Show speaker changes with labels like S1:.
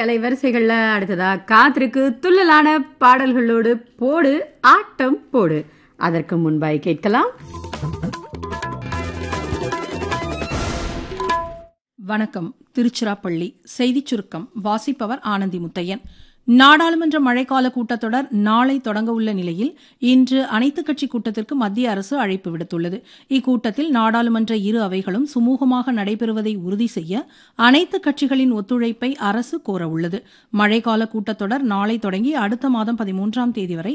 S1: அலைவரிசைகள்ல அடுத்ததா காத்திருக்கு துள்ளலான பாடல்களோடு போடு ஆட்டம் போடு அதற்கு முன்பாய் கேட்கலாம்
S2: வணக்கம் திருச்சிராப்பள்ளி செய்திச் சுருக்கம் வாசிப்பவர் ஆனந்தி முத்தையன் நாடாளுமன்ற மழைக்கால கூட்டத்தொடர் நாளை தொடங்க உள்ள நிலையில் இன்று அனைத்துக் கட்சி கூட்டத்திற்கு மத்திய அரசு அழைப்பு விடுத்துள்ளது இக்கூட்டத்தில் நாடாளுமன்ற இரு அவைகளும் சுமூகமாக நடைபெறுவதை உறுதி செய்ய அனைத்து கட்சிகளின் ஒத்துழைப்பை அரசு கோரவுள்ளது மழைக்கால கூட்டத்தொடர் நாளை தொடங்கி அடுத்த மாதம் பதிமூன்றாம் தேதி வரை